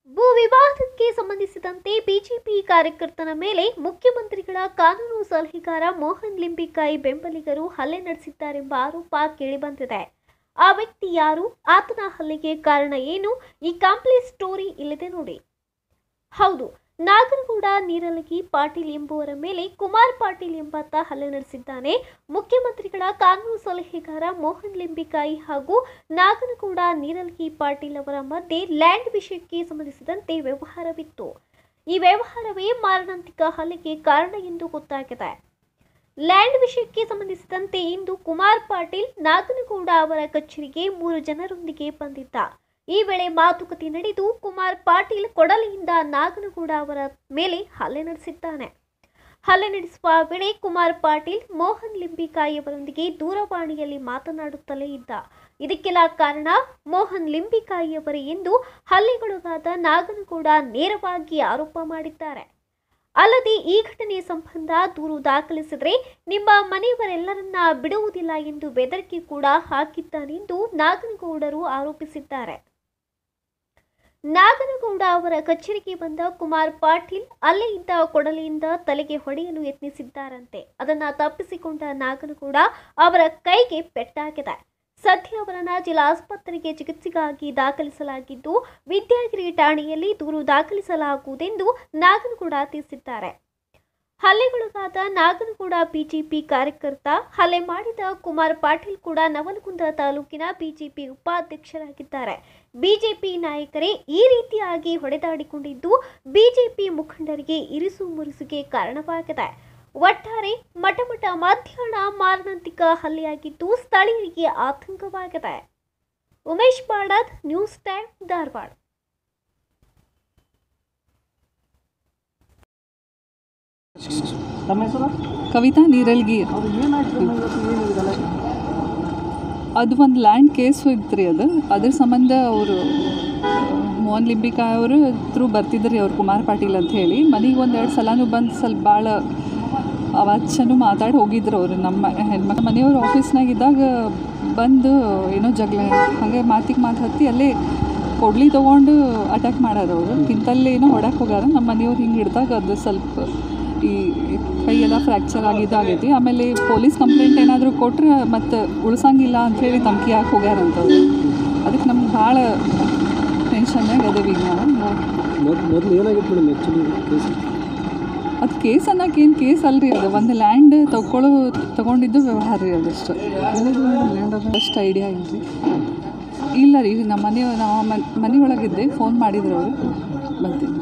ಭೂ ವಿವಾದಕ್ಕೆ ಸಂಬಂಧಿಸಿದಂತೆ ಬಿಜೆಪಿ ಕಾರ್ಯಕರ್ತನ ಮೇಲೆ ಮುಖ್ಯಮಂತ್ರಿಗಳ ಕಾನೂನು ಸಲಹೆಗಾರ ಮೋಹನ್ ಲಿಂಬಿಕಾಯಿ ಬೆಂಬಲಿಗರು ಹಲ್ಲೆ ನಡೆಸಿದ್ದಾರೆಂಬ ಆರೋಪ ಕೇಳಿಬಂದಿದೆ ಆ ವ್ಯಕ್ತಿ ಯಾರು ಆತನ ಹಲ್ಲೆಗೆ ಕಾರಣ ಏನು ಈ ಕಂಪ್ಲೀಟ್ ಸ್ಟೋರಿ ಇಲ್ಲಿದೆ ನೋಡಿ ಹೌದು ನಾಗನಗೌಡ ನೀರಲಗಿ ಪಾಟೀಲ್ ಎಂಬುವರ ಮೇಲೆ ಕುಮಾರ್ ಪಾಟೀಲ್ ಎಂಬಾತ ಹಲ್ಲೆ ನಡೆಸಿದ್ದಾನೆ ಮುಖ್ಯಮಂತ್ರಿಗಳ ಕಾನೂನು ಸಲಹೆಗಾರ ಮೋಹನ್ ಲಿಂಬಿಕಾಯಿ ಹಾಗೂ ನಾಗನಗೌಡ ನೀರಲಗಿ ಪಾಟೀಲ್ ಅವರ ಮಧ್ಯೆ ಲ್ಯಾಂಡ್ ವಿಷಯಕ್ಕೆ ಸಂಬಂಧಿಸಿದಂತೆ ವ್ಯವಹಾರವಿತ್ತು ಈ ವ್ಯವಹಾರವೇ ಮಾರಣಾಂತಿಕ ಹಲ್ಲೆಗೆ ಕಾರಣ ಎಂದು ಗೊತ್ತಾಗಿದೆ ಲ್ಯಾಂಡ್ ವಿಷಯಕ್ಕೆ ಸಂಬಂಧಿಸಿದಂತೆ ಇಂದು ಕುಮಾರ್ ಪಾಟೀಲ್ ನಾಗನಗೌಡ ಅವರ ಕಚೇರಿಗೆ ಮೂರು ಜನರೊಂದಿಗೆ ಬಂದಿದ್ದ ಈ ವೇಳೆ ಮಾತುಕತೆ ನಡೆದು ಕುಮಾರ್ ಪಾಟೀಲ್ ಕೊಡಲಿಯಿಂದ ನಾಗನಗೌಡ ಅವರ ಮೇಲೆ ಹಲ್ಲೆ ನಡೆಸಿದ್ದಾನೆ ಹಲ್ಲೆ ನಡೆಸುವ ವೇಳೆ ಕುಮಾರ್ ಪಾಟೀಲ್ ಮೋಹನ್ ಲಿಂಬಿಕಾಯಿ ಅವರೊಂದಿಗೆ ದೂರವಾಣಿಯಲ್ಲಿ ಮಾತನಾಡುತ್ತಲೇ ಇದ್ದ ಇದಕ್ಕೆಲ್ಲ ಕಾರಣ ಮೋಹನ್ ಲಿಂಬಿಕಾಯಿಯವರೇ ಎಂದು ಹಲ್ಲೆಗೊಳಗಾದ ನಾಗನಗೌಡ ನೇರವಾಗಿ ಆರೋಪ ಮಾಡಿದ್ದಾರೆ ಅಲ್ಲದೆ ಈ ಘಟನೆ ಸಂಬಂಧ ದೂರು ದಾಖಲಿಸಿದರೆ ನಿಮ್ಮ ಮನೆಯವರೆಲ್ಲರನ್ನ ಬಿಡುವುದಿಲ್ಲ ಎಂದು ಬೆದರಿಕೆ ಕೂಡ ಹಾಕಿದ್ದಾನೆಂದು ನಾಗನಗೌಡರು ಆರೋಪಿಸಿದ್ದಾರೆ ನಾಗನಗೌಡ ಅವರ ಕಚೇರಿಗೆ ಬಂದ ಕುಮಾರ್ ಪಾಟೀಲ್ ಅಲ್ಲೇ ಇದ್ದ ಕೊಡಲಿಯಿಂದ ತಲೆಗೆ ಹೊಡೆಯಲು ಯತ್ನಿಸಿದ್ದಾರಂತೆ ಅದನ್ನ ತಪ್ಪಿಸಿಕೊಂಡ ನಾಗನಗೌಡ ಅವರ ಕೈಗೆ ಪೆಟ್ಟಾಗಿದೆ ಸದ್ಯ ಅವರನ್ನ ಜಿಲ್ಲಾ ಆಸ್ಪತ್ರೆಗೆ ಚಿಕಿತ್ಸೆಗಾಗಿ ದಾಖಲಿಸಲಾಗಿದ್ದು ವಿದ್ಯಾಗಿರಿ ಠಾಣೆಯಲ್ಲಿ ದೂರು ದಾಖಲಿಸಲಾಗುವುದೆಂದು ನಾಗನಗೌಡ ತಿಳಿಸಿದ್ದಾರೆ ಹಲ್ಲೆಗೊಳಗಾದ ನಾಗನಗೌಡ ಬಿಜೆಪಿ ಕಾರ್ಯಕರ್ತ ಹಲ್ಲೆ ಮಾಡಿದ ಕುಮಾರ್ ಪಾಟೀಲ್ ಕೂಡ ನವಲಗುಂದ ತಾಲೂಕಿನ ಬಿಜೆಪಿ ಉಪಾಧ್ಯಕ್ಷರಾಗಿದ್ದಾರೆ ಬಿಜೆಪಿ ನಾಯಕರೇ ಈ ರೀತಿಯಾಗಿ ಹೊಡೆದಾಡಿಕೊಂಡಿದ್ದು ಬಿಜೆಪಿ ಮುಖಂಡರಿಗೆ ಇರಿಸು ಮುರಿಸುಗೆ ಕಾರಣವಾಗಿದೆ ಒಟ್ಟಾರೆ ಮಠಮಠ ಮಧ್ಯಾಹ್ನ ಮಾರಣಾಂತಿಕ ಹಲ್ಲೆಯಾಗಿದ್ದು ಸ್ಥಳೀಯರಿಗೆ ಆತಂಕವಾಗಿದೆ ಉಮೇಶ್ ಬಾಡದ್ ನ್ಯೂಸ್ ಟೈಮ್ ಧಾರವಾಡ ತಮ್ಮ ಹೆಸರು ಕವಿತಾ ನೀರಲ್ಗಿ ಅವ್ರು ಏನಾಯ್ತು ಇವತ್ತು ಏನಿದೆಲ್ಲ ಅದು ಒಂದು ಲ್ಯಾಂಡ್ ಕೇಸ್ ಇತ್ತು ರೀ ಅದು ಅದ್ರ ಸಂಬಂಧ ಅವರು ಮೋಹನ್ ಲಿಂಬಿಕಾಯಿ ಅವರು ಥ್ರೂ ಬರ್ತಿದ್ರಿ ಅವ್ರು ಕುಮಾರ್ ಪಾಟೀಲ್ ಅಂತ ಹೇಳಿ ಮನೆಗೆ ಒಂದು ಎರಡು ಸಲನೂ ಬಂದು ಸ್ವಲ್ಪ ಭಾಳ ಅವಾಚನೂ ಮಾತಾಡಿ ಹೋಗಿದ್ರು ಅವರು ನಮ್ಮ ಹೆಣ್ಮಕ್ಳು ಮನೆಯವ್ರು ಆಫೀಸ್ನಾಗಿದ್ದಾಗ ಬಂದು ಏನೋ ಜಗಳ ಹಾಗೆ ಮಾತಿಗೆ ಮಾತು ಹತ್ತಿ ಅಲ್ಲೇ ಕೊಡ್ಲಿ ತೊಗೊಂಡು ಅಟ್ಯಾಕ್ ಮಾಡ್ಯಾರ ಅವರು ಇಂತಲ್ಲಿ ಏನೋ ಹೊಡಕ್ಕೆ ಹೋಗ್ಯಾರ ನಮ್ಮ ಮನೆಯವ್ರು ಹಿಂಗೆ ಹಿಡ್ದಾಗ ಅದು ಸ್ವಲ್ಪ ಈ ಕೈಯೆಲ್ಲ ಫ್ರ್ಯಾಕ್ಚರ್ ಆಗಿದ್ದಾಗೈತಿ ಆಮೇಲೆ ಪೊಲೀಸ್ ಕಂಪ್ಲೇಂಟ್ ಏನಾದರೂ ಕೊಟ್ರೆ ಮತ್ತು ಉಳ್ಸಂಗಿಲ್ಲ ಅಂಥೇಳಿ ಧಮ್ಕಿ ಹಾಕಿ ಹೋಗ್ಯಾರಂತವ್ರು ಅದಕ್ಕೆ ನಮ್ಗೆ ಭಾಳ ಟೆನ್ಷನ್ನಾಗ ಅದೇವಿ ಈಗ ನಾವು ಮೊದಲು ಮೊದಲು ಏನಾಗಿತ್ತು ಮೇಡಮ್ ಆ್ಯಕ್ಚುಲಿ ಕೇಸ್ ಅದು ಕೇಸ್ ಅನ್ನೋಕೆ ಏನು ಕೇಸ್ ಅಲ್ರಿ ಅದು ಒಂದು ಲ್ಯಾಂಡ್ ತಗೊಳ್ಳೋ ತಗೊಂಡಿದ್ದು ವ್ಯವಹಾರ ರೀ ಅದಷ್ಟು ಲ್ಯಾಂಡ್ ಅದ ಅಷ್ಟು ಐಡಿಯಾ ಇಲ್ರಿ ಇಲ್ಲ ರೀ ನಮ್ಮ ಮನೆ ನಾವು ಮನೆ ಒಳಗಿದ್ದೆ ಫೋನ್ ಮಾಡಿದ್ರು ಅವರು ಬರ್ತೀನಿ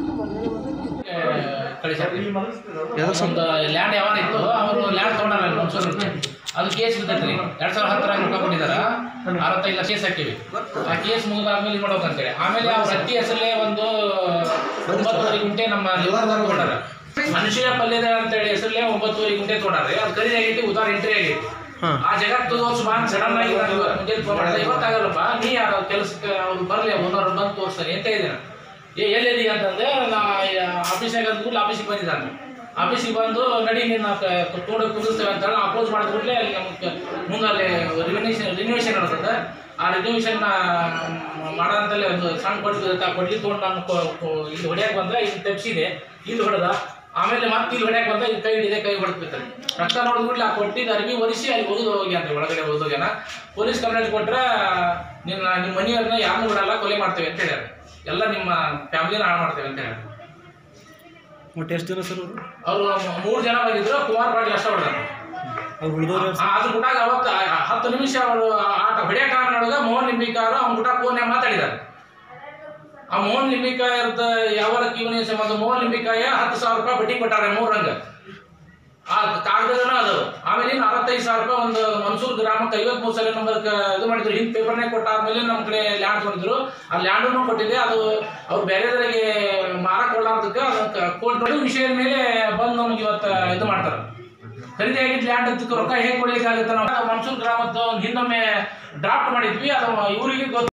ಒಂದು ಲ್ಯಾಂಡ್ ಯಾವಾಗ ಇತ್ತು ಅವರು ಲ್ಯಾಂಡ್ ತೊಗೊಂಡಾರ ಮನ್ಸೂರಿಗೆ ಅದು ಕೇಸ್ ಬಿದ್ದೈತೆ ರೀ ಎರಡು ಸಾವಿರದ ಹತ್ತರಾಗ ರೊಕ್ಕ ಕೊಟ್ಟಿದ್ದಾರೆ ಅರವತ್ತೈದು ಲಕ್ಷ ಕೇಸ್ ಹಾಕಿವಿ ಆ ಕೇಸ್ ಮುಗಿದಾದ್ಮೇಲೆ ಇದು ಮಾಡ್ಬೇಕಂತೇಳಿ ಆಮೇಲೆ ಅವ್ರ ಅತ್ತಿ ಹೆಸರಲ್ಲೇ ಒಂದು ಒಂಬತ್ತುವರೆ ಗುಂಟೆ ನಮ್ಮ ಲಿವರ್ದವ್ರು ತೊಗೊಂಡಾರ ಮನುಷ್ಯ ಪಲ್ಯದ ಅಂತೇಳಿ ಹೆಸರಲ್ಲೇ ಒಂಬತ್ತುವರೆ ಗುಂಟೆ ತೊಗೊಂಡಾರೆ ಅದು ಖರೀದಿ ಆಗೈತಿ ಉದಾರ ಎಂಟ್ರಿ ಆಗೈತಿ ಆ ಜಗತ್ತು ತೋರ್ಸು ಬಾ ಸಡನ್ ಆಗಿ ನಾನು ಇವತ್ತು ಮುಂಜಾನೆ ಫೋನ್ ಮಾಡಿದೆ ಇವತ್ತಾಗಲ್ಲಪ್ಪ ನೀ ಯಾರು ಕೆಲಸಕ್ಕೆ ಅವ್ರು ಬರಲಿ ಒಂದವ್ರು ಬಂದು ತೋರಿಸ್ತಾನೆ ಅಂತ ಇದ್ದೀನಿ ಏ ಎಲ್ಲಿದ್ದೀಯ ಅಂತಂದ್ರೆ ನಾ ಆಫೀಸಾಗ ಅಂದ್ಬಿಟ್ಟು ಆಫೀಸಿಗೆ ಬಂದಿದ್ದಾನೆ ಆಫೀಸಿಗೆ ಬಂದು ನಡಿ ನಿನ್ನ ತೋಡ ಕುದಿಸ್ತೇವೆ ಅಂತ ಹೇಳಿ ಅಪ್ರೋಚ್ ಮಾಡಿದ ಕೂಡಲೇ ಅಲ್ಲಿ ನಮ್ಗೆ ಮುಂದೆ ಅಲ್ಲಿ ರಿನ್ಯೂವೇಷನ್ ರಿನ್ಯೂವೇಷನ್ ನಡೆಸ್ತದೆ ಆ ರಿನ್ಯೂವೇಷನ್ ಮಾಡೋದಂತಲ್ಲಿ ಒಂದು ಸಣ್ಣ ಕೊಡ್ಲಿ ಇರುತ್ತೆ ಆ ಕೊಡ್ಲಿ ತೊಗೊಂಡು ನಾನು ಕೊ- ಕೊ- ಇಲ್ಲಿ ಹೊಡ್ಯಕ್ಕೆ ಬಂದ್ರೆ ಇಲ್ಲಿ ತೆಪ್ಸಿದೆ ಇಲ್ಲಿ ಹೊಡೆದ ಆಮೇಲೆ ಮತ್ತೆ ಇಲ್ಲಿ ಹೊಡ್ಯಕ್ಕೆ ಬಂದ ಇಲ್ಲಿ ಕೈ ಹಿಡಿದೆ ಕೈ ಹೊಡೆದ್ಬಿಡ್ತಾರೆ ರಕ್ತ ನೋಡಿದ್ಬಿಟ್ಲೆ ಆ ಕೊಟ್ಟಿದ್ದ ಅರ್ಬಿ ಒರೆಸಿ ಅಲ್ಲಿ ಒಗೆದು ಹೋಗಿ ಅಂತ ಒಳಗಡೆ ಹೋಗ್ಯಾನ ಪೊಲೀಸ್ ಕಂಪ್ಲೇಂಟ್ ಕೊಟ್ರೆ ನಿನ್ನ ನಿಮ್ಮ ಮನೆಯವ್ರನ್ನ ಯಾರನ್ನೂ ಬಿಡಲ್ಲ ಕೊಲೆ ಮಾಡ್ತೇವೆ ಅಂತ ಹೇಳ್ಯಾರ ಎಲ್ಲ ನಿಮ್ಮ ಫ್ಯಾಮಿಲಿನ ಹಾಳು ಮಾಡ್ತೇವೆ ಅಂತ ಹೇಳ್ಯಾರ ಒಟ್ಟು ಎಷ್ಟು ಜನ ಸರ್ ಅವರು ಅವರು ಮೂರು ಜನ ಬಂದಿದ್ರು ಕುಮಾರ್ ಪಾಟೀಲ್ ಅಷ್ಟ ಹೊಡೆದ ಅವ್ರು ಉಳಿದವ್ರು ಅದ್ರ ಗುಟಾಗ ಅವತ್ತು ಆ- ಹತ್ತು ನಿಮಿಷ ಅವರು ಆಟ ಹೊಡೆಯ ಟೈಮ್ ನಡುವೆ ಮೋಹನ್ ನಿಂಬಿಕಾರ ಅವ್ನ ಗುಟ ಫೋನ್ಯಾಗ ಮಾತಾಡಿದ್ದಾರೆ ಆ ಮೋಹನ್ ನಿಂಬಿಕಾಯದ ಯಾವ ಇವನಿಗೆ ಸಂಬಂಧ ಮೋಹನ್ ನಿಂಬಿಕಾಯ ಹತ್ತು ಸಾವಿರ ರೂಪಾಯಿ ಬಡ್ಡಿ ಕೊಟ್ಟಾರೆ ಮೂರಂಗ ಆ ಕಾಗದನ ಅದು ಆಮೇಲೆ ಇನ್ನು ಅರವತ್ತೈದು ಸಾವಿರ ರೂಪಾಯಿ ಒಂದು ಮನ್ಸೂರ್ ಗ್ರಾಮಕ್ಕೆ ಐವತ್ಮೂರು ಸಲ ನಂಬರ್ ಇದು ಮಾಡಿದ್ರು ಹಿಂದ್ ಪೇಪರ್ನೇ ಕೊಟ್ಟಾದ್ಮೇಲೆ ನಮ್ಮ ಕಡೆ ಲ್ಯಾಂಡ್ ತೊಗೊಂಡಿದ್ರು ಆ ಲ್ಯಾಂಡನ್ನು ಕೊಟ್ಟಿದೆ ಅದು ಅವ್ರು ಬೇರೆದವರಿಗೆ ಮಾರಕ್ ಕೊಡ್ಲಾರ್ದಕ್ಕೆ ಅದಕ್ಕೆ ಕೋರ್ಟ್ ನೋಡಿ ವಿಷಯದ ಮೇಲೆ ಬಂದು ನಮ್ಗೆ ಇವತ್ತು ಇದು ಮಾಡ್ತಾರೆ ಖರೀದಿ ಆಗಿದ್ದು ಲ್ಯಾಂಡ್ ಅದಕ್ಕೆ ರೊಕ್ಕ ಹೇಗೆ ಕೊಡ್ಲಿಕ್ಕೆ ಆಗುತ್ತೆ ನಾವು ಮನ್ಸೂರ್ ಗ್ರಾಮದ ಒಂದು ಹಿಂದೊಮ್ಮೆ ಡ್ರಾಫ್ಟ್ ಮಾಡಿದ್ವಿ ಅದು ಇವರಿಗೆ ಗೊತ್ತು